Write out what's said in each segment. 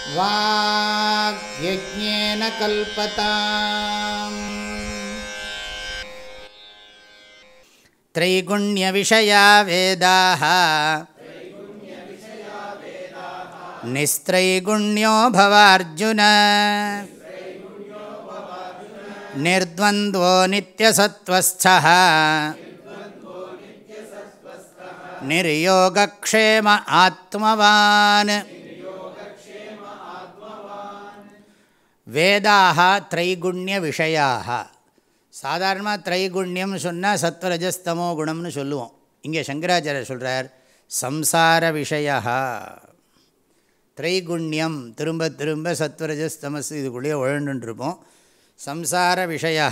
वाग्यज्ञेन कल्पताम् त्रैगुण्यविषया वेदाः निस्त्रैगुण्यो भवार्जुन निर्द्वन्द्वो नित्यसत्त्वस्थः निर्योगक्षेम आत्मवान् வேதாக திரைகுண்ய விஷயாக சாதாரணமாக திரைகுண்யம்னு சொன்னால் சத்வரஜஸ்தமோ குணம்னு சொல்லுவோம் இங்கே சங்கராச்சாரியர் சொல்கிறார் சம்சார விஷயா திரைகுண்யம் திரும்ப திரும்ப சத்வரஜஸ்தமஸ் இதுக்குள்ளேயே உழண்டுருப்போம் சம்சார விஷயா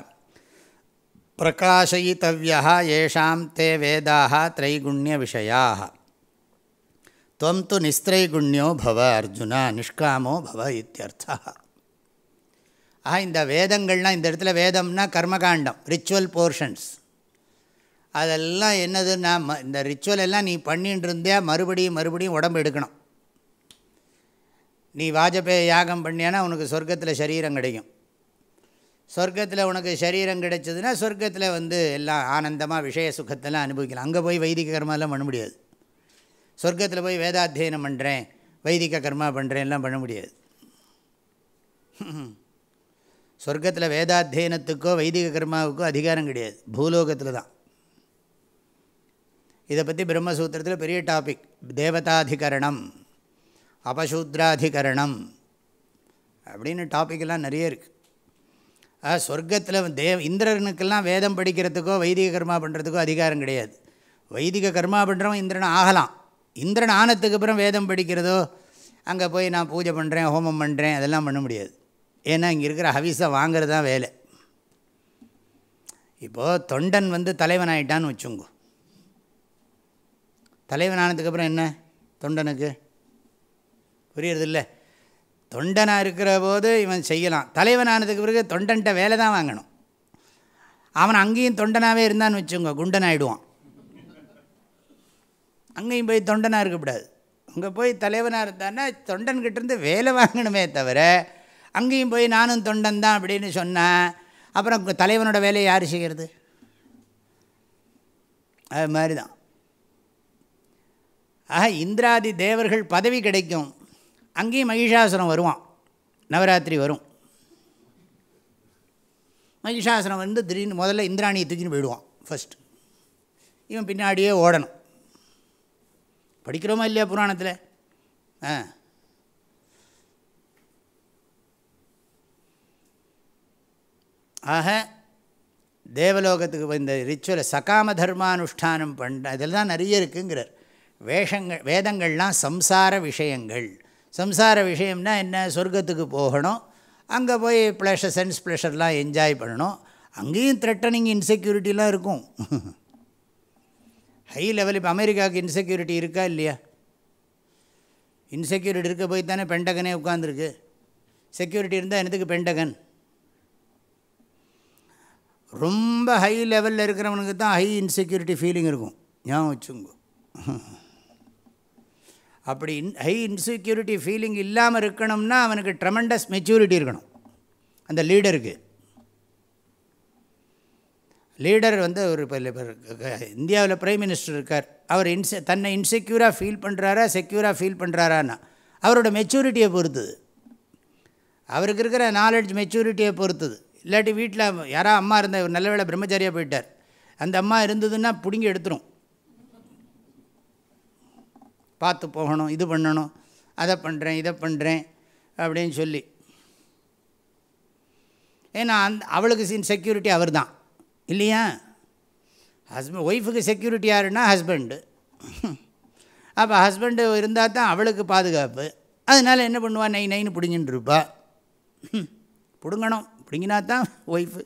பிரகாசயித்தவியா ஏஷாம் தே வேதாக திரைகுண்ய விஷயாக துவம் து நிஸ்திரைகுண்யோ பவ அர்ஜுனா நிஷ்காமோ பவ இத்தியர்த்தா ஆக இந்த வேதங்கள்லாம் இந்த இடத்துல வேதம்னா கர்மகாண்டம் ரிச்சுவல் போர்ஷன்ஸ் அதெல்லாம் என்னதுன்னா ம இந்த ரிச்சுவல் எல்லாம் நீ பண்ணிட்டு இருந்தே மறுபடியும் மறுபடியும் உடம்பு எடுக்கணும் நீ வாஜபேய யாகம் பண்ணியானா உனக்கு சொர்க்கத்தில் சரீரம் கிடைக்கும் சொர்க்கத்தில் உனக்கு சரீரம் கிடைச்சதுன்னா சொர்க்கத்தில் வந்து எல்லாம் ஆனந்தமாக விஷய சுகத்தெல்லாம் அனுபவிக்கலாம் அங்கே போய் வைதிக கர்மாலாம் பண்ண முடியாது சொர்க்கத்தில் போய் வேதாத்தியனம் பண்ணுறேன் வைதிக கர்மா பண்ணுறேன் எல்லாம் பண்ண முடியாது சொர்க்கத்தில் வேதாத்தியனத்துக்கோ வைதிக கர்மாவுக்கோ அதிகாரம் கிடையாது பூலோகத்தில் தான் இதை பற்றி பிரம்மசூத்திரத்தில் பெரிய டாபிக் தேவதாதிகரணம் அபசூத்ராதிகரணம் அப்படின்னு டாப்பிக்கெல்லாம் நிறைய இருக்குது ஆ சொர்க்கத்தில் தேவ இந்திரனுக்கெல்லாம் வேதம் படிக்கிறதுக்கோ வைதிக கர்மா பண்ணுறதுக்கோ அதிகாரம் கிடையாது வைதிக கர்மா பண்ணுறவன் இந்திரன் ஆகலாம் இந்திரன் ஆனத்துக்கு அப்புறம் வேதம் படிக்கிறதோ அங்கே போய் நான் பூஜை பண்ணுறேன் ஹோமம் பண்ணுறேன் அதெல்லாம் பண்ண முடியாது ஏன்னா இங்கே இருக்கிற ஹவிஸை வாங்கிறது தான் வேலை இப்போது தொண்டன் வந்து தலைவன் ஆகிட்டான்னு வச்சுங்கோ தலைவன் ஆனதுக்கப்புறம் என்ன தொண்டனுக்கு புரியுறதில்ல தொண்டனாக இருக்கிற போது இவன் செய்யலாம் தலைவன் ஆனதுக்கு பிறகு தொண்டன்கிட்ட வேலை தான் வாங்கணும் அவன் அங்கேயும் தொண்டனாகவே இருந்தான்னு வச்சுங்க குண்டன் ஆகிடுவான் அங்கேயும் போய் தொண்டனாக இருக்கக்கூடாது அங்கே போய் தலைவனாக இருந்தான்னா தொண்டன்கிட்டேருந்து வேலை வாங்கணுமே தவிர அங்கேயும் போய் நானும் தொண்டன் தான் அப்படின்னு சொன்னேன் அப்புறம் தலைவனோட வேலையை யார் செய்கிறது அது மாதிரி தான் ஆக இந்திராதி தேவர்கள் பதவி கிடைக்கும் அங்கேயும் மகிஷாசுரம் வருவான் நவராத்திரி வரும் மகிஷாசுரம் வந்து திடீர்னு முதல்ல இந்திராணியை தூக்கின்னு போயிடுவான் ஃபஸ்ட் இவன் பின்னாடியே ஓடணும் படிக்கிறோமா இல்லையா புராணத்தில் ஆ ஆக தேவலோகத்துக்கு இந்த ரிச்சுவலை சகாம தர்மானுஷ்டானம் பண்ண இதெல்லாம் நிறைய இருக்குங்கிறார் வேஷங்கள் வேதங்கள்லாம் சம்சார விஷயங்கள் சம்சார விஷயம்னா என்ன சொர்க்கத்துக்கு போகணும் அங்கே போய் ப்ளஷர் சென்ஸ் ப்ளஷர்லாம் என்ஜாய் பண்ணணும் அங்கேயும் த்ரெட்டனிங் இன்செக்யூரிட்டிலாம் இருக்கும் ஹை லெவல் இப்போ அமெரிக்காவுக்கு இன்செக்யூரிட்டி இருக்கா இல்லையா இன்செக்யூரிட்டி இருக்க போய் தானே பெண்டகனே உட்காந்துருக்கு செக்யூரிட்டி இருந்தால் என்னத்துக்கு பெண்டகன் ரொம்ப ஹை லெவலில் இருக்கிறவனுக்கு தான் ஹை இன்செக்யூரிட்டி ஃபீலிங் இருக்கும் ஞாபகம் வச்சுங்க அப்படி இன் ஹை இன்செக்யூரிட்டி ஃபீலிங் இல்லாமல் இருக்கணும்னா அவனுக்கு ட்ரமெண்டஸ் மெச்சூரிட்டி இருக்கணும் அந்த லீடருக்கு லீடர் வந்து ஒரு இப்போ இந்தியாவில் பிரைம் மினிஸ்டர் இருக்கார் அவர் இன்செ தன்னை இன்செக்யூராக ஃபீல் பண்ணுறாரா செக்யூராக ஃபீல் பண்ணுறாரான்னா அவரோட மெச்சூரிட்டியை பொறுத்துது அவருக்கு இருக்கிற நாலெட்ஜ் மெச்சூரிட்டியை பொறுத்துது இல்லாட்டி வீட்டில் யாராவது அம்மா இருந்தால் நல்ல வேலை பிரம்மச்சாரியாக போயிட்டார் அந்த அம்மா இருந்ததுன்னா பிடுங்கி எடுத்துரும் பார்த்து போகணும் இது பண்ணணும் அதை பண்ணுறேன் இதை பண்ணுறேன் அப்படின்னு சொல்லி ஏன்னா அந்த அவளுக்கு சின் செக்யூரிட்டி அவர் தான் இல்லையா ஹஸ்பண்ட் ஒய்ஃபுக்கு செக்யூரிட்டி யாருன்னா ஹஸ்பண்டு அப்போ ஹஸ்பண்டு இருந்தால் தான் அவளுக்கு பாதுகாப்பு அதனால் என்ன பண்ணுவா நை நைன்னு பிடிங்கின்னு இருப்பா பிடுங்கணும் பிடுங்கினா தான் ஒய்ஃபு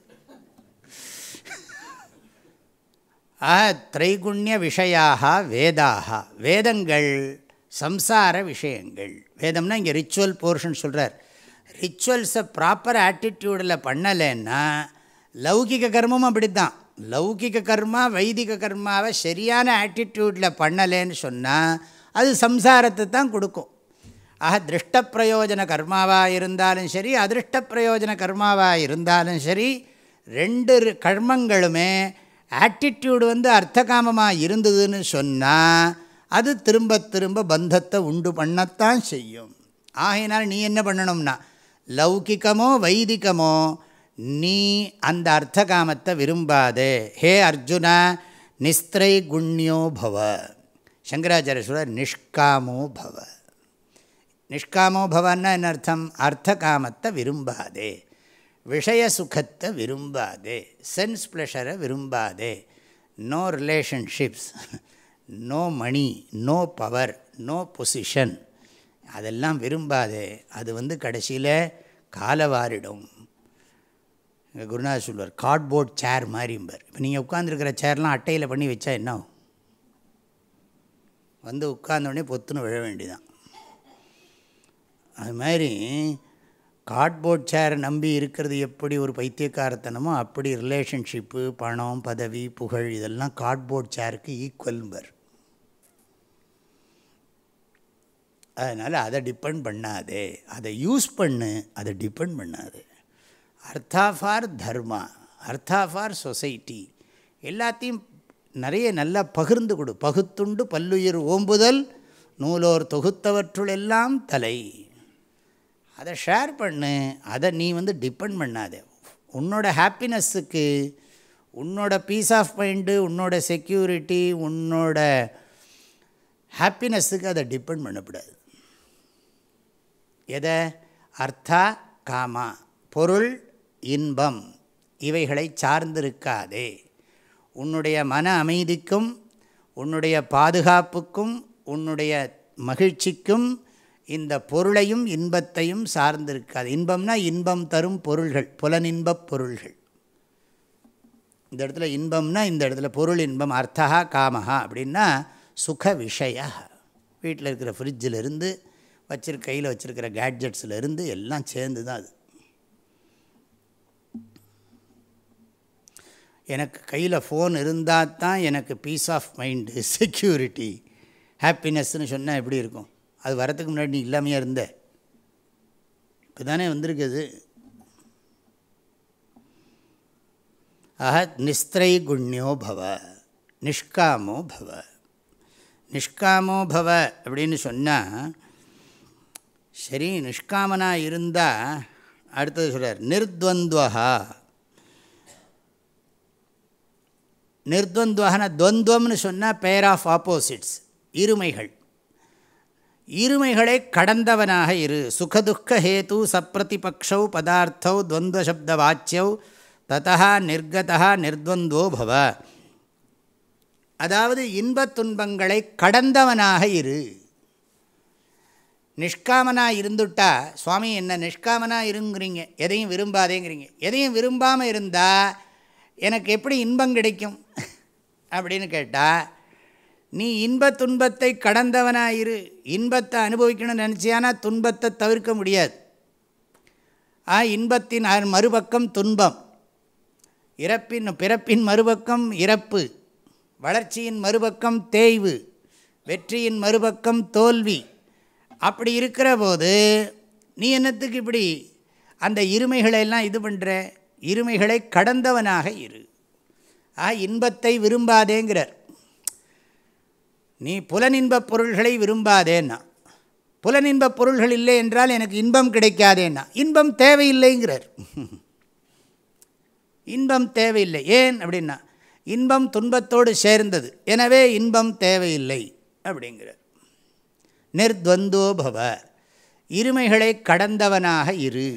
ஆ திரைகுண்ய விஷயாக வேதாக வேதங்கள் சம்சார விஷயங்கள் வேதம்னா இங்கே ரிச்சுவல் போர்ஷன் சொல்கிறார் ரிச்சுவல்ஸை ப்ராப்பர் ஆட்டிடியூடில் பண்ணலைன்னா லௌகிக கர்மமும் அப்படித்தான் லௌகிக கர்மா வைதிக கர்மாவை சரியான ஆட்டிடியூடில் பண்ணலேன்னு சொன்னால் அது சம்சாரத்தை தான் கொடுக்கும் ஆக திருஷ்ட பிரயோஜன கர்மாவாக இருந்தாலும் சரி அதிருஷ்ட பிரயோஜன கர்மாவாக இருந்தாலும் சரி ரெண்டு கர்மங்களுமே ஆட்டிடியூடு வந்து அர்த்தகாமமாக இருந்ததுன்னு சொன்னால் அது திரும்ப திரும்ப பந்தத்தை உண்டு பண்ணத்தான் செய்யும் ஆகையினால் நீ என்ன பண்ணணும்னா லௌகிக்கமோ வைதிகமோ நீ அந்த அர்த்தகாமத்தை விரும்பாதே ஹே அர்ஜுனா நிஸ்திரை குண்யோ பவ சங்கராச்சாரிய சொல்ற நிஷ்காமோ பவ நிஷ்காமோ பவன்னா என்ன அர்த்தம் அர்த்தகாமத்தை விரும்பாதே விஷய சுகத்தை விரும்பாதே சென்ஸ் ப்ளஷரை விரும்பாதே no relationships no money no power no position அதெல்லாம் விரும்பாதே அது வந்து கடைசியில் காலவாரிடும் எங்கள் குருநாதர் சொல்வார் கார்ட்போர்ட் சேர் மாதிரிம்பார் இப்போ நீங்கள் உட்காந்துருக்கிற சேர்லாம் அட்டையில் பண்ணி வச்சா என்ன ஆகும் வந்து உட்கார்ந்தோடனே பொத்துன்னு விழ வேண்டிதான் அது மாதிரி கார்ட்போர்ட் சேரை நம்பி இருக்கிறது எப்படி ஒரு பைத்தியக்காரத்தனமோ அப்படி ரிலேஷன்ஷிப்பு பணம் பதவி புகழ் இதெல்லாம் கார்ட்போர்ட் சேருக்கு ஈக்குவல்பர் அதனால் அதை டிபெண்ட் பண்ணாதே அதை யூஸ் பண்ணு அதை டிபெண்ட் பண்ணாது artha for dharma artha for society எல்லாத்தையும் நிறைய நல்லா பகிர்ந்து கொடு பகுத்துண்டு பல்லுயிர் ஓம்புதல் நூலோர் தொகுத்தவற்றுள் எல்லாம் தலை அதை ஷேர் பண்ணு அதை நீ வந்து டிபெண்ட் பண்ணாதே உன்னோட ஹாப்பினஸ்ஸுக்கு உன்னோட பீஸ் ஆஃப் மைண்டு உன்னோட செக்யூரிட்டி உன்னோட ஹாப்பினஸ்ஸுக்கு அதை டிபெண்ட் பண்ணக்கூடாது எதை அர்த்தா காமா பொருள் இன்பம் இவைகளை சார்ந்திருக்காதே உன்னுடைய மன அமைதிக்கும் உன்னுடைய பாதுகாப்புக்கும் உன்னுடைய மகிழ்ச்சிக்கும் இந்த பொருளையும் இன்பத்தையும் சார்ந்திருக்காது இன்பம்னா இன்பம் தரும் பொருள்கள் புலனின்பப் பொருள்கள் இந்த இடத்துல இன்பம்னா இந்த இடத்துல பொருள் இன்பம் அர்த்தா காமஹா அப்படின்னா சுக விஷய வீட்டில் இருக்கிற ஃப்ரிட்ஜிலிருந்து வச்சிருக்க கையில் வச்சுருக்கிற கேட்ஜெட்ஸில் எல்லாம் சேர்ந்து தான் அது எனக்கு கையில் ஃபோன் இருந்தால் தான் எனக்கு பீஸ் ஆஃப் மைண்டு செக்யூரிட்டி ஹாப்பினஸ்ன்னு சொன்னால் எப்படி இருக்கும் அது வரத்துக்கு முன்னாடி நீ இல்லாமையாக இருந்த இப்போ தானே வந்திருக்குது ஆஹ நிஸ்திரை குண்யோ பவ நிஷ்காமோ பவ நிஷ்காமோ பவ அப்படின்னு சொன்னால் சரி நிஷ்காமனாக இருந்தால் அடுத்தது சொல்கிறார் நிர்த்வந்த்வஹா நிர்த்வந்த்வகன துவந்துவம்னு சொன்னால் பேர் ஆஃப் ஆப்போசிட்ஸ் இருமைகள் இருமைகளை கடந்தவனாக இரு சுகதுக்க ஹேத்து சப்பிரதிபக்ஷௌ பதார்த்தௌ துவந்தசப்த வாச்சியௌ ததா நிர்கதா நிர்த்வந்தோ பவ அதாவது இன்பத் துன்பங்களை கடந்தவனாக இரு நிஷ்காமனாக இருந்துட்டா சுவாமி என்ன நிஷ்காமனாக இருங்கிறீங்க எதையும் விரும்பாதேங்கிறீங்க எதையும் விரும்பாமல் இருந்தால் எனக்கு எப்படி இன்பம் கிடைக்கும் அப்படின்னு கேட்டால் நீ இன்ப துன்பத்தை கடந்தவனாக இரு இன்பத்தை அனுபவிக்கணும்னு நினச்சியானா துன்பத்தை தவிர்க்க முடியாது ஆ இன்பத்தின் மறுபக்கம் துன்பம் இறப்பின் பிறப்பின் மறுபக்கம் இறப்பு வளர்ச்சியின் மறுபக்கம் தேய்வு வெற்றியின் மறுபக்கம் தோல்வி அப்படி இருக்கிற போது நீ என்னத்துக்கு இப்படி அந்த இருமைகளை எல்லாம் இது பண்ணுற இருமைகளை கடந்தவனாக இரு ஆ இன்பத்தை விரும்பாதேங்கிறார் நீ புலனின்பப் பொருள்களை விரும்பாதேன்னா புலனின்பப் பொருள்கள் இல்லை என்றால் எனக்கு இன்பம் கிடைக்காதேன்னா இன்பம் தேவையில்லைங்கிறார் இன்பம் தேவையில்லை ஏன் அப்படின்னா இன்பம் துன்பத்தோடு சேர்ந்தது எனவே இன்பம் தேவையில்லை அப்படிங்கிறார் நிர்த்வந்தோ பவ இருமைகளை கடந்தவனாக இரு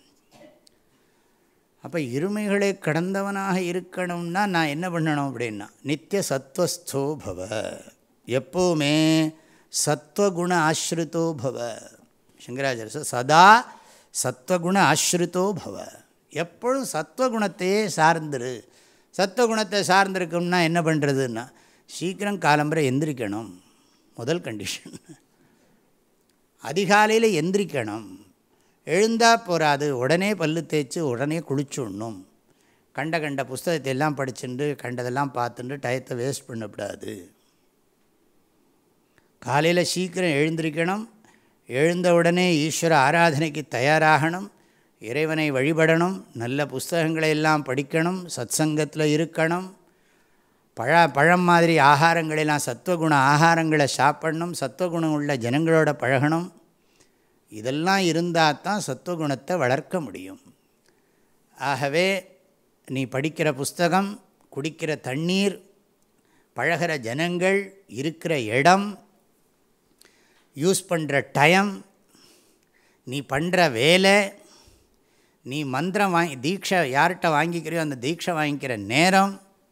அப்போ இருமைகளை கடந்தவனாக இருக்கணும்னா நான் என்ன பண்ணணும் அப்படின்னா நித்திய சத்வஸ்தோ பவ எப்போவுமே சத்வகுண ஆசிரித்தோ பவ சங்கராச்சாரிய சதா சத்வகுண ஆசிரித்தோ பவ எப்பொழுதும் சத்வகுணத்தையே சார்ந்துரு சத்வகுணத்தை சார்ந்திருக்கணும்னா என்ன பண்ணுறதுன்னா சீக்கிரம் காலம்பரை எந்திரிக்கணும் முதல் கண்டிஷன் அதிகாலையில் எந்திரிக்கணும் எழுந்தால் போகாது உடனே பல்லு தேய்ச்சி உடனே குளிச்சுடணும் கண்ட கண்ட புஸ்தகத்தை எல்லாம் படிச்சுட்டு கண்டதெல்லாம் பார்த்துட்டு டயத்தை வேஸ்ட் பண்ணக்கூடாது காலையில் சீக்கிரம் எழுந்திரிக்கணும் எழுந்தவுடனே ஈஸ்வர ஆராதனைக்கு தயாராகணும் இறைவனை வழிபடணும் நல்ல புஸ்தகங்களை எல்லாம் படிக்கணும் சத்சங்கத்தில் இருக்கணும் பழ பழம் மாதிரி ஆகாரங்களெல்லாம் சத்துவகுண ஆகாரங்களை சாப்பிடணும் சத்துவகுணம் உள்ள ஜனங்களோட பழகணும் இதெல்லாம் இருந்தால் தான் சத்துவகுணத்தை வளர்க்க முடியும் ஆகவே நீ படிக்கிற புஸ்தகம் குடிக்கிற தண்ணீர் பழகிற ஜனங்கள் இருக்கிற இடம் யூஸ் பண்ணுற டைம் நீ பண்ணுற வேலை நீ மந்திரம் வாங்கி தீட்சை யார்கிட்ட வாங்கிக்கிறியோ அந்த தீட்சை வாங்கிக்கிற நேரம்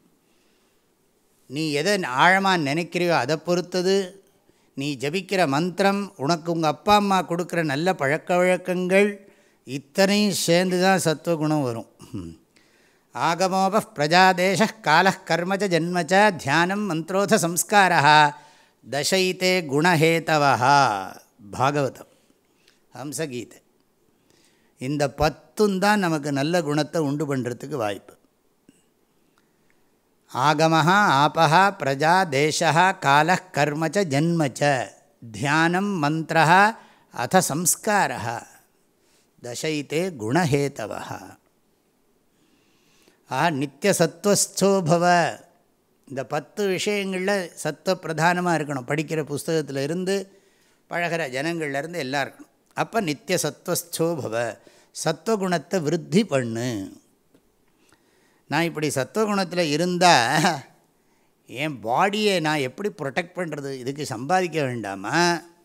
நீ எதை ஆழமாக நினைக்கிறியோ அதை பொறுத்தது நீ ஜபிக்கிற மந்திரம் உனக்கு உங்கள் அப்பா அம்மா கொடுக்குற நல்ல பழக்க வழக்கங்கள் இத்தனையும் சேர்ந்து தான் சத்துவகுணம் வரும் ஆகமோப பிரஜாதேச கால கர்மச்ச ஜன்மச்ச தியானம் மந்திரோத சம்ஸ்காரா தசைத்தே குணஹேத்தவா பாகவதம் ஹம்சகீதை இந்த பத்தும் தான் நமக்கு நல்ல குணத்தை உண்டு பண்ணுறதுக்கு வாய்ப்பு ஆகமஹா ஆபஹா பிரஜா தேசா கால கர்மச்ச ஜன்மச்ச தியானம் மந்திர அத சம்ஸ்கார தசைத்தே குணஹேத்தவா ஆ நித்தியசத்வஸ்தோ பவ இந்த பத்து விஷயங்களில் சத்துவ பிரதானமாக இருக்கணும் படிக்கிற புஸ்தகத்தில் இருந்து பழகிற ஜனங்கள்லேருந்து எல்லாம் இருக்கணும் அப்போ நித்திய சத்வஸ்தோ பவ சத்வகுணத்தை விருத்தி பண்ணு நான் இப்படி சத்வகுணத்தில் இருந்தால் என் பாடியை நான் எப்படி ப்ரொடெக்ட் பண்ணுறது இதுக்கு சம்பாதிக்க வேண்டாமா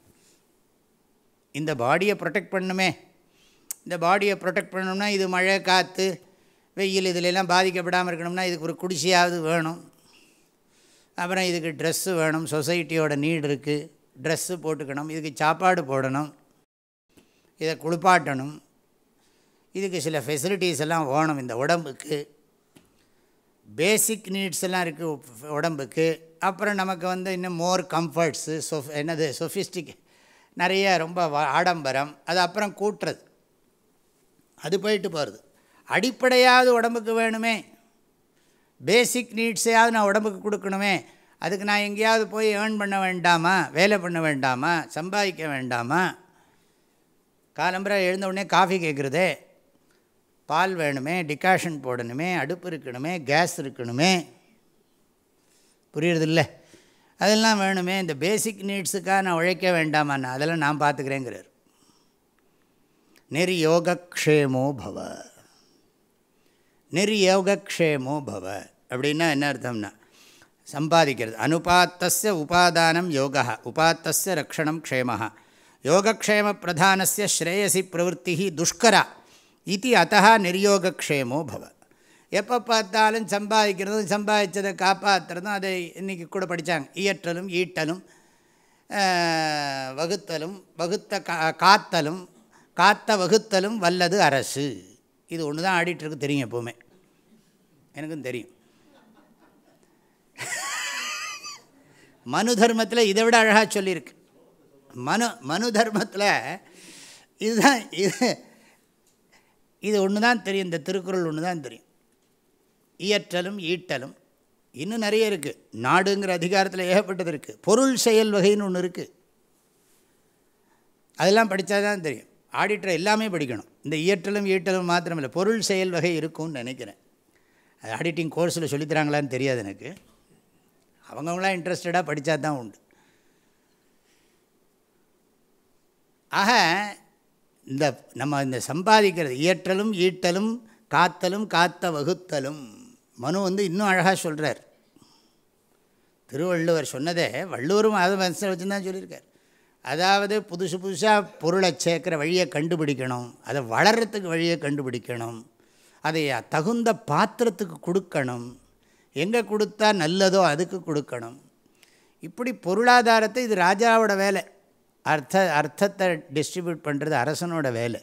இந்த பாடியை ப்ரொடெக்ட் பண்ணுமே இந்த பாடியை ப்ரொடெக்ட் பண்ணணும்னா இது மழை காற்று வெயில் இதிலெல்லாம் பாதிக்கப்படாமல் இருக்கணும்னா இதுக்கு ஒரு குடிசையாவது வேணும் அப்புறம் இதுக்கு ட்ரெஸ்ஸு வேணும் சொசைட்டியோட நீடு இருக்குது ட்ரெஸ்ஸு போட்டுக்கணும் இதுக்கு சாப்பாடு போடணும் இதை குளிப்பாட்டணும் இதுக்கு சில ஃபெசிலிட்டிஸ் எல்லாம் வேணும் இந்த உடம்புக்கு பேசிக் நீட்ஸ் எல்லாம் இருக்குது உடம்புக்கு அப்புறம் நமக்கு வந்து இன்னும் மோர் கம்ஃபர்ட்ஸு சொஃப் என்னது சொஃபிஸ்டிக் நிறைய ரொம்ப ஆடம்பரம் அது அப்புறம் கூட்டுறது அது போயிட்டு போகிறது அடிப்படையாவது உடம்புக்கு வேணுமே பேசிக் நீட்ஸையாவது நான் உடம்புக்கு கொடுக்கணுமே அதுக்கு நான் எங்கேயாவது போய் ஏர்ன் பண்ண வேண்டாமா வேலை பண்ண வேண்டாமா சம்பாதிக்க வேண்டாமா காலம்பரை எழுந்த உடனே காஃபி கேட்குறதே பால் வேணுமே டிகாஷன் போடணுமே அடுப்பு இருக்கணுமே கேஸ் இருக்கணுமே புரியுறதில்ல அதெல்லாம் வேணுமே இந்த பேசிக் நீட்ஸுக்காக நான் உழைக்க வேண்டாமான்னு அதெல்லாம் நான் பார்த்துக்கிறேங்கிறார் நெறியோகக்ஷேமோ பவ நெறியோகக்ஷேமோ பவ அப்படின்னா என்ன அர்த்தம்னா சம்பாதிக்கிறது அனுபாத்தஸ்ய உபாதானம் யோகா உபாத்தஸ்ய ரக்ஷணம் க்ஷேம யோகக்ஷேம பிரதானஸ்ய ஸ்ரேயசி பிரவருத்தி துஷ்கரா இது அத்தா நிர்யோகக்ஷேமோ பவ எப்போ பார்த்தாலும் சம்பாதிக்கிறதும் சம்பாதிச்சதை காப்பாற்றுறதும் அதை இன்றைக்கி கூட படித்தாங்க இயற்றலும் ஈட்டலும் வகுத்தலும் வகுத்த கா காத்தலும் காத்த வகுத்தலும் வல்லது அரசு இது ஒன்று தான் ஆடிட்டுருக்கு தெரியும் எப்போவுமே எனக்கும் தெரியும் மனு தர்மத்தில் இதை விட அழகாக சொல்லியிருக்கு மனு மனு தர்மத்தில் இதுதான் இது இது ஒன்று தான் தெரியும் இந்த திருக்குறள் ஒன்று தான் தெரியும் இயற்றலும் ஈட்டலும் இன்னும் நிறைய இருக்குது நாடுங்கிற அதிகாரத்தில் ஏகப்பட்டது இருக்குது பொருள் செயல் வகைன்னு ஒன்று இருக்குது அதெல்லாம் படித்தா தான் தெரியும் ஆடிட்டர் எல்லாமே படிக்கணும் இந்த இயற்றலும் ஈட்டலும் மாத்திரமில்லை பொருள் செயல் வகை இருக்கும்னு நினைக்கிறேன் அது ஆடிட்டிங் கோர்ஸில் சொல்லித்தராங்களான்னு தெரியாது எனக்கு அவங்கவுங்களாம் இன்ட்ரெஸ்டடாக படித்தா தான் உண்டு ஆக இந்த நம்ம இந்த சம்பாதிக்கிறது இயற்றலும் ஈட்டலும் காத்தலும் காத்த வகுத்தலும் மனு வந்து இன்னும் அழகாக சொல்கிறார் திருவள்ளுவர் சொன்னதே வள்ளுவரும் அதை மனசில் வச்சு தான் சொல்லியிருக்கார் அதாவது புதுசு புதுசாக பொருளை சேர்க்குற வழியை கண்டுபிடிக்கணும் அதை வளர்கிறதுக்கு வழியை கண்டுபிடிக்கணும் அதை தகுந்த பாத்திரத்துக்கு கொடுக்கணும் எங்கே கொடுத்தா நல்லதோ அதுக்கு கொடுக்கணும் இப்படி பொருளாதாரத்தை இது ராஜாவோட வேலை அர்த்த அர்த்தத்தை டிஸ்ட்ரிபியூட் பண்ணுறது அரசனோட வேலை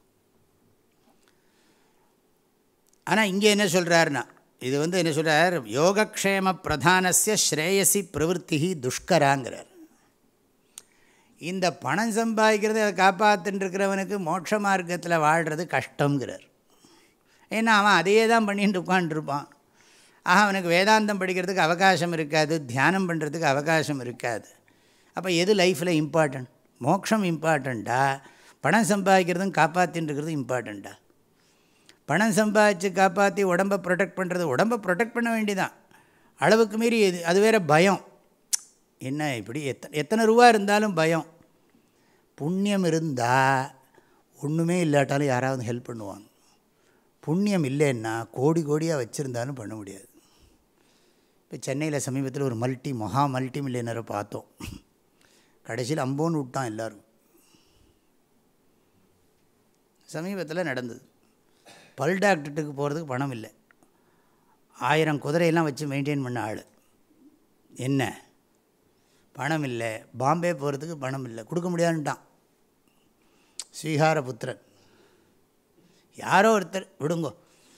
ஆனால் இங்கே என்ன சொல்கிறாருன்னா இது வந்து என்ன சொல்கிறார் யோகக்ஷேம பிரதானசிய ஸ்ரேயசி பிரவருத்தி துஷ்கராங்கிறார் இந்த பணம் சம்பாதிக்கிறது அதை காப்பாற்றுருக்கிறவனுக்கு மோட்ச மார்க்கத்தில் வாழ்கிறது கஷ்டங்கிறார் ஏன்னா அவன் அதையே தான் பண்ணிட்டு உட்காந்துருப்பான் ஆக அவனுக்கு வேதாந்தம் படிக்கிறதுக்கு அவகாசம் இருக்காது தியானம் பண்ணுறதுக்கு அவகாசம் இருக்காது அப்போ எது லைஃப்பில் இம்பார்ட்டன்ட் மோட்சம் இம்பார்ட்டண்ட்டா பணம் சம்பாதிக்கிறதும் காப்பாற்றின்னு இருக்கிறதும் இம்பார்ட்டண்ட்டா பணம் சம்பாதிச்சு காப்பாற்றி உடம்பை ப்ரொடெக்ட் பண்ணுறது உடம்பை ப்ரொடெக்ட் பண்ண வேண்டியதான் அளவுக்கு மீறி இது அது வேறு பயம் என்ன இப்படி எத்தனை எத்தனை ரூபா இருந்தாலும் பயம் புண்ணியம் இருந்தால் ஒன்றுமே இல்லாட்டாலும் யாராவது ஹெல்ப் பண்ணுவாங்க புண்ணியம் இல்லைன்னா கோடி கோடியாக வச்சுருந்தாலும் பண்ண முடியாது இப்போ சென்னையில் சமீபத்தில் ஒரு மல்டி மகா மல்டி மில்லியனரை பார்த்தோம் கடைசியில் அம்போன்னு விட்டான் எல்லோரும் சமீபத்தில் நடந்தது பல் டாக்டர்ட்டுக்கு போகிறதுக்கு பணம் இல்லை ஆயிரம் குதிரையெல்லாம் வச்சு மெயின்டைன் பண்ண ஆள் என்ன பணம் இல்லை பாம்பே போகிறதுக்கு பணம் இல்லை கொடுக்க முடியாதுன்ட்டான் ஸ்வீகார புத்திரன் யாரோ ஒருத்தர் விடுங்கோ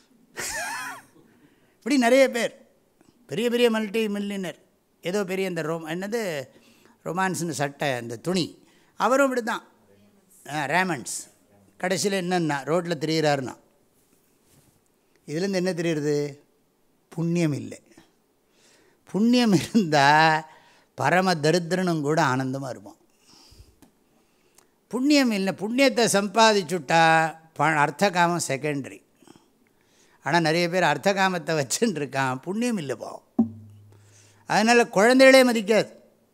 இப்படி நிறைய பேர் பெரிய பெரிய மல்டி மில்லியனர் ஏதோ பெரிய இந்த ரோம் என்னது ரொமான்ஸ்னு சட்டை அந்த துணி அவரும் இப்படி தான் ரேமண்ட்ஸ் கடைசியில் என்னன்னா ரோட்டில் திரியிறாருன்னா இதுலேருந்து என்ன தெரியுறது புண்ணியம் இல்லை புண்ணியம் இருந்தால் பரம தரித்திரனும் கூட ஆனந்தமாக இருப்பான் புண்ணியம் இல்லை புண்ணியத்தை சம்பாதிச்சுட்டா ப அர்த்த காமம் செகண்டரி ஆனால் நிறைய பேர் அர்த்த காமத்தை வச்சுன்னு இருக்கான் புண்ணியம் இல்லை பாவம் அதனால் குழந்தைகளே மதிக்காது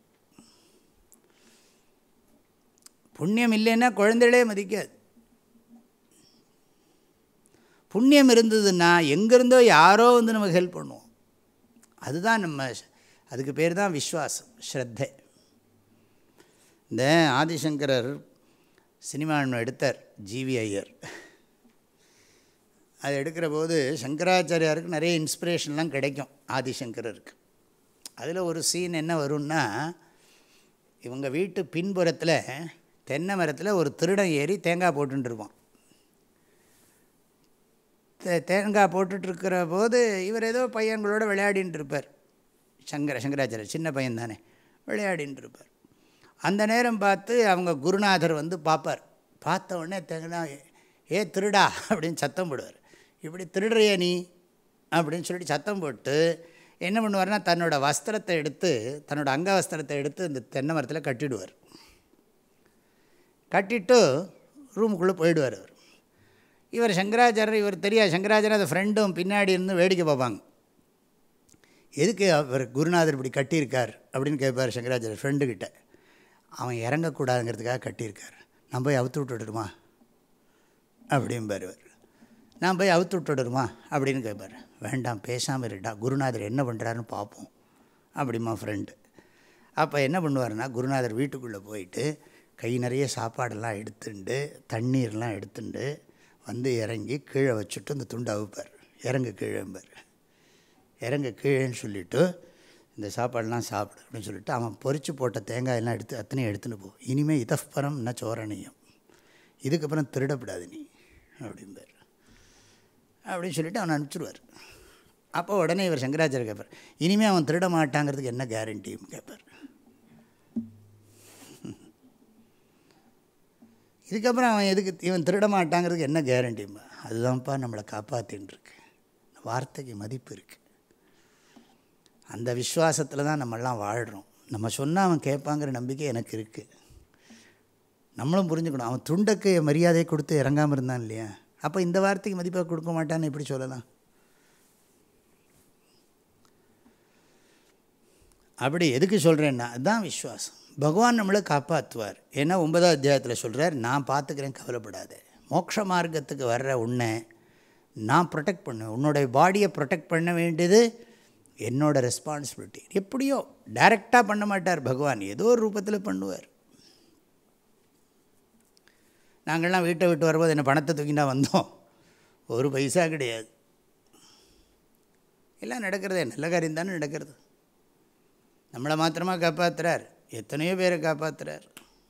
புண்ணியம் இல்லைன்னா குழந்தைகளே மதிக்காது புண்ணியம் இருந்ததுன்னா எங்கேருந்தோ யாரோ வந்து நமக்கு ஹெல்ப் பண்ணுவோம் அதுதான் நம்ம அதுக்கு பேர் தான் விஸ்வாசம் ஸ்ரத்தை இந்த ஆதிசங்கரர் சினிமா ஒன்று எடுத்தார் ஜிவி ஐயர் அது எடுக்கிற போது சங்கராச்சாரியாருக்கு நிறைய இன்ஸ்பிரேஷன்லாம் கிடைக்கும் ஆதிசங்கரருக்கு அதில் ஒரு சீன் என்ன வரும்னா இவங்க வீட்டு பின்புறத்தில் தென்னை மரத்தில் ஒரு திருடன் ஏறி தேங்காய் போட்டுருப்பான் தே தேங்காய் போட்டுட்ருக்கிற போது இவர் ஏதோ பையன்களோட விளையாடின்னு இருப்பார் சங்கர சங்கராச்சாரியர் சின்ன பையன் தானே விளையாடின்னு இருப்பார் அந்த நேரம் பார்த்து அவங்க குருநாதர் வந்து பார்ப்பார் பார்த்த உடனே தேங்காய் ஏ திருடா அப்படின்னு சத்தம் போடுவார் இப்படி திருடுறிய நீ அப்படின்னு சொல்லிட்டு சத்தம் போட்டு என்ன பண்ணுவார்னா தன்னோட வஸ்திரத்தை எடுத்து தன்னோட அங்க வஸ்திரத்தை எடுத்து இந்த தென்னை மரத்தில் கட்டிடுவார் கட்டிட்டு ரூமுக்குள்ளே போயிடுவார் அவர் இவர் சங்கராச்சாரியர் இவர் தெரியாது சங்கராச்சாரியர் அந்த ஃப்ரெண்டும் பின்னாடி இருந்து வேடிக்கை பார்ப்பாங்க எதுக்கு அவர் குருநாதர் இப்படி கட்டியிருக்கார் அப்படின்னு கேட்பார் சங்கராச்சாரியர் ஃப்ரெண்டுக்கிட்ட அவன் இறங்கக்கூடாதுங்கிறதுக்காக கட்டியிருக்கார் நான் போய் அவுத்து விட்டுடுமா அப்படிம்பார் இவர் நான் போய் அவுத்து விட்டுடுமா அப்படின்னு கேட்பார் வேண்டாம் பேசாமல் இருடா குருநாதர் என்ன பண்ணுறாருன்னு பார்ப்போம் அப்படிமா ஃப்ரெண்டு அப்போ என்ன பண்ணுவார்னா குருநாதர் வீட்டுக்குள்ளே போயிட்டு கை நிறைய சாப்பாடெல்லாம் எடுத்துண்டு தண்ணீர்லாம் எடுத்துண்டு வந்து இறங்கி கீழே வச்சுட்டு அந்த துண்டை அவுப்பார் இறங்கு கீழேம்பார் இறங்கு கீழேன்னு சொல்லிவிட்டு இந்த சாப்பாடெலாம் சாப்பிடு அப்படின்னு சொல்லிட்டு அவன் பொறிச்சு போட்ட தேங்காயெல்லாம் எடுத்து அத்தனையும் எடுத்துன்னு போ இனிமேல் இதப்பரம் என்ன சோரணியம் இதுக்கப்புறம் திருடப்படாது நீ அப்படிம்பார் அப்படின்னு சொல்லிவிட்டு அவனை அனுப்பிச்சிடுவார் அப்போ உடனே இவர் சங்கராச்சாரியர் கேட்பார் இனிமேல் அவன் திருட மாட்டாங்கிறதுக்கு என்ன கேரண்டியும் கேட்பார் இதுக்கப்புறம் அவன் எதுக்கு இவன் திருட மாட்டாங்கிறதுக்கு என்ன கேரண்டிம்மா அதுதான்ப்பா நம்மளை காப்பாற்றின்னு இருக்கு வார்த்தைக்கு மதிப்பு இருக்குது அந்த விஸ்வாசத்தில் தான் நம்மெல்லாம் வாழ்கிறோம் நம்ம சொன்னால் அவன் கேட்பாங்கிற நம்பிக்கை எனக்கு இருக்குது நம்மளும் புரிஞ்சுக்கணும் அவன் துண்டக்கு மரியாதையை கொடுத்து இறங்காமல் இருந்தான் இல்லையா அப்போ இந்த வார்த்தைக்கு மதிப்பாக கொடுக்க மாட்டான்னு எப்படி சொல்லலாம் அப்படி எதுக்கு சொல்கிறேன்னா அதுதான் விஸ்வாசம் பகவான் நம்மளை காப்பாற்றுவார் ஏன்னா ஒன்பதாம் அத்தியாயத்தில் சொல்கிறார் நான் பார்த்துக்கிறேன் கவலைப்படாத மோட்ச மார்க்கத்துக்கு வர்ற உன்னை நான் ப்ரொடெக்ட் பண்ணுவேன் உன்னுடைய பாடியை ப்ரொடெக்ட் பண்ண வேண்டியது என்னோட ரெஸ்பான்சிபிலிட்டி எப்படியோ டைரெக்டாக பண்ண மாட்டார் பகவான் ஏதோ ஒரு ரூபத்தில் பண்ணுவார் நாங்கள்லாம் வீட்டை விட்டு வரும்போது என்ன பணத்தை தூக்கினா வந்தோம் ஒரு பைசா கிடையாது எல்லாம் நடக்கிறதே நல்ல காரியம் தானே நடக்கிறது நம்மளை மாத்திரமாக காப்பாற்றுறார் எத்தனையோ பேரை காப்பாற்றுறார்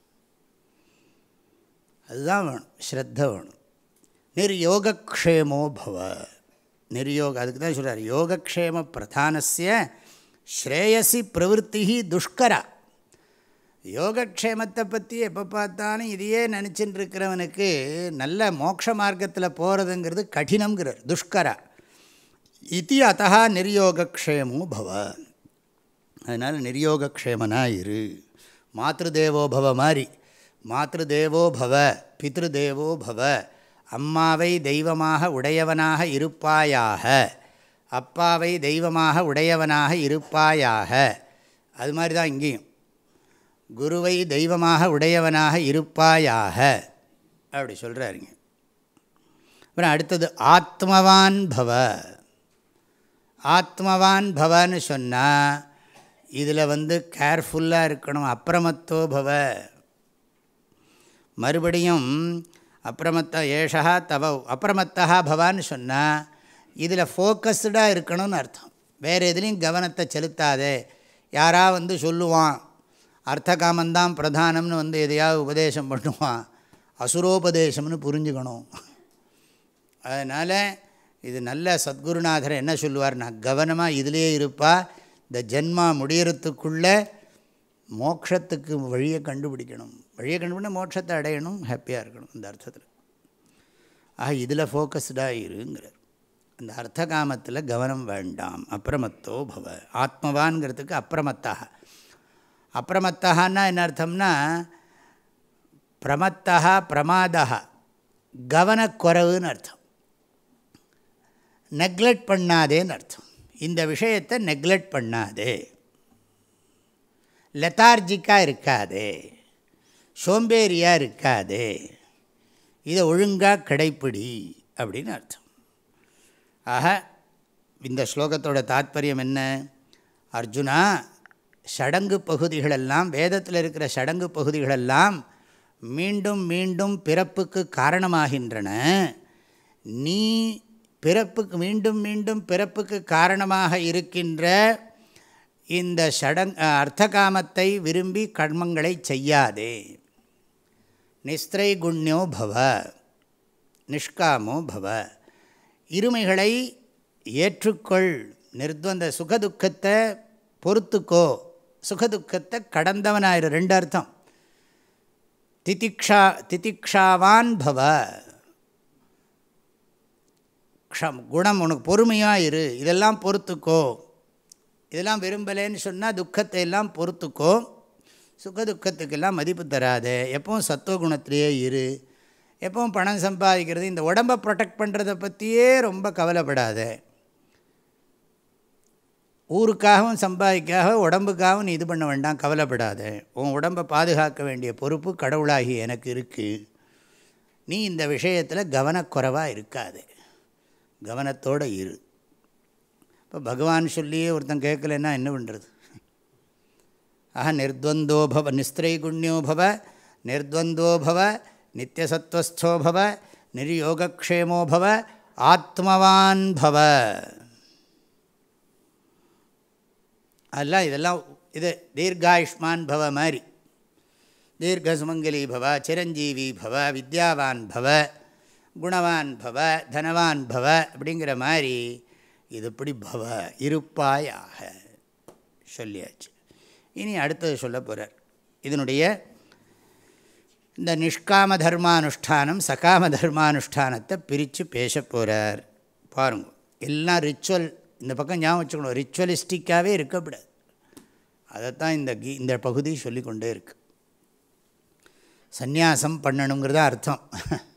அதுதான் வேணும் ஸ்ரத்த வேணும் நிர்யோகக்ஷேமோ பவ நிர்யோக அதுக்கு தான் சொல்கிறார் யோகக்ஷேம பிரதானசிய ஸ்ரேயசி பிரவருத்தி துஷ்கரா யோகக்ஷேமத்தை பற்றி எப்போ பார்த்தாலும் இதையே நினச்சின்னு இருக்கிறவனுக்கு நல்ல மோட்ச மார்க்கத்தில் போகிறதுங்கிறது கடினங்கிறார் துஷ்கரா இது அத்தா நிர்யோகக்ஷேமோ பவ அதனால் நிர்யோகக்ஷேமனாக இரு மாத்ருதேவோ பவ மாதிரி மாத்ருதேவோ பவ பித்ருதேவோ பவ அம்மாவை தெய்வமாக உடையவனாக இருப்பாயாக அப்பாவை தெய்வமாக உடையவனாக இருப்பாயாக அது மாதிரி தான் இங்கேயும் குருவை தெய்வமாக உடையவனாக இருப்பாயாக அப்படி சொல்கிறாருங்க அப்புறம் அடுத்தது ஆத்மவான் பவ ஆத்மவான் பவன்னு சொன்னால் இதில் வந்து கேர்ஃபுல்லாக இருக்கணும் அப்பிரமத்தோ பவ மறுபடியும் அப்பிரமத்த ஏஷா தவ அப்பிரமத்தா பவான்னு சொன்னால் இதில் ஃபோக்கஸ்டாக இருக்கணும்னு அர்த்தம் வேறு எதுலேயும் கவனத்தை செலுத்தாதே யாரா வந்து சொல்லுவான் அர்த்த காமந்தான் பிரதானம்னு வந்து எதையாவது உபதேசம் பண்ணுவான் அசுரோபதேசம்னு புரிஞ்சுக்கணும் அதனால் இது நல்ல சத்குருநாதர் என்ன சொல்லுவார்னா கவனமாக இதிலே இருப்பா இந்த ஜென்மா முடியறதுக்குள்ளே மோட்சத்துக்கு வழியை கண்டுபிடிக்கணும் வழியை கண்டுபிடினா மோட்சத்தை அடையணும் ஹாப்பியாக இருக்கணும் இந்த அர்த்தத்தில் ஆக இதில் ஃபோக்கஸ்டாக இருங்கிறார் அந்த அர்த்த காமத்தில் கவனம் வேண்டாம் அப்பிரமத்தோ பவ ஆத்மவான்கிறதுக்கு அப்பிரமத்தாக அப்பிரமத்தகான்னா என்ன அர்த்தம்னா பிரமத்தா பிரமாதா கவனக்குறவுன்னு அர்த்தம் நெக்லெக்ட் பண்ணாதேன்னு அர்த்தம் இந்த விஷயத்தை நெக்லெக்ட் பண்ணாதே லெத்தார்ஜிக்காக இருக்காதே சோம்பேறியாக இருக்காதே இதை ஒழுங்காக கடைப்பிடி அப்படின்னு அர்த்தம் ஆக இந்த ஸ்லோகத்தோட தாத்பரியம் என்ன அர்ஜுனா சடங்கு பகுதிகளெல்லாம் வேதத்தில் இருக்கிற சடங்கு பகுதிகளெல்லாம் மீண்டும் மீண்டும் பிறப்புக்கு காரணமாகின்றன நீ பிறப்புக்கு மீண்டும் மீண்டும் பிறப்புக்கு காரணமாக இருக்கின்ற இந்த சடங் அர்த்தகாமத்தை விரும்பி கர்மங்களை செய்யாதே நிஸ்திரை குண்யோ பவ நிஷ்காமோ பவ இருமைகளை ஏற்றுக்கொள் நிர்துவந்த சுகதுக்கத்தை பொறுத்துக்கோ சுகதுக்கத்தை கடந்தவனாயிரு ரெண்டு அர்த்தம் திதிக்ஷா திதிக்ஷாவான் பவ க்ஷம் குணம் உனக்கு பொறுமையாக இரு இதெல்லாம் பொறுத்துக்கோ இதெல்லாம் விரும்பலேன்னு சொன்னால் துக்கத்தை எல்லாம் பொறுத்துக்கோ சுகதுக்கத்துக்கெல்லாம் மதிப்பு தராது எப்பவும் சத்துவகுணத்திலேயே இரு எப்பவும் பணம் சம்பாதிக்கிறது இந்த உடம்பை ப்ரொடெக்ட் பண்ணுறதை பற்றியே ரொம்ப கவலைப்படாத ஊருக்காகவும் சம்பாதிக்காக உடம்புக்காகவும் நீ இது பண்ண வேண்டாம் கவலைப்படாத உன் உடம்பை பாதுகாக்க வேண்டிய பொறுப்பு கடவுளாகி எனக்கு இருக்குது நீ இந்த விஷயத்தில் கவனக்குறைவாக இருக்காது கவனத்தோடு இரு இப்போ பகவான் சொல்லியே ஒருத்தன் கேட்கலன்னா என்ன பண்ணுறது ஆஹா நிர்த்வந்தோ பவ நிஸ்திரைகுண்யோ பவ நிர்த்வந்தோ பவ நித்தியசத்வஸ்தோ பவ நிர்யோகக்ஷேமோ பவ ஆத்மவான் பவ அதெல்லாம் இதெல்லாம் இது தீர்காயுஷ்மான் பவ மாதிரி தீர்க்கசுமங்கலி பவ சிரஞ்சீவி பவ வித்யாவான் பவ குணவான் பவ தனவான் பவ அப்படிங்கிற மாதிரி இது இப்படி பவ இருப்பாயாக சொல்லியாச்சு இனி அடுத்தது சொல்ல போகிறார் இதனுடைய இந்த நிஷ்காம தர்மானுஷ்டானம் சகாம தர்மானுஷ்டானத்தை பிரித்து பேச போகிறார் பாருங்க எல்லாம் ரிச்சுவல் இந்த பக்கம் ஞாபகம் வச்சுக்கணும் ரிச்சுவலிஸ்டிக்காகவே இருக்கக்கூடாது அதைத்தான் இந்த கீ இந்த பகுதி சொல்லிக்கொண்டே இருக்கு சந்நியாசம் பண்ணணுங்கிறத அர்த்தம்